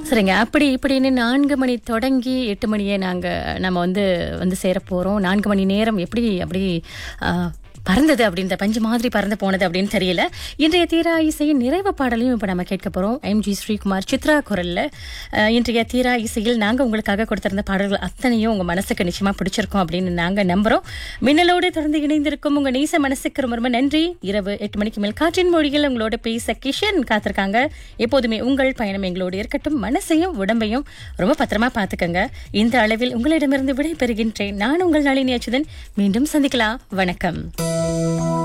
சரிங்க அப்படி இப்படின்னு நான்கு மணி தொடங்கி எட்டு மணியே நாங்க நம்ம வந்து வந்து சேர போறோம் நான்கு மணி நேரம் எப்படி அப்படி ஆ, பறந்தது அப்படின்ற பஞ்சு மாதிரி பறந்து போனது அப்படின்னு தெரியல இன்றைய தீரா இசையின் நிறைவு பாடலையும் இப்போ நம்ம கேட்க போறோம் எம் ஜி ஸ்ரீகுமார் சித்ரா குரல்ல அஹ், இன்றைய தீரா இசையில் நாங்க உங்களுக்காக கொடுத்திருந்த பாடல்கள் அத்தனையும் உங்க மனசுக்கு நிச்சயமா பிடிச்சிருக்கும் அப்படின்னு நாங்க நம்புறோம் மின்னலோடு தொடர்ந்து இணைந்திருக்கும் உங்க நேச மனசுக்கு ரொம்ப ரொம்ப நன்றி இரவு எட்டு மணிக்கு மேல் காற்றின் மொழிகள் உங்களோட பேச கிஷன் காத்திருக்காங்க எப்போதுமே உங்கள் பயணம் எங்களோடு இருக்கட்டும் மனசையும் உடம்பையும் ரொம்ப பத்திரமா பாத்துக்கங்க இந்த அளவில் உங்களிடமிருந்து விடை பெறுகின்றேன் நான் உங்கள் நளினி அச்சுதன் மீண்டும் சந்திக்கலாம் வணக்கம்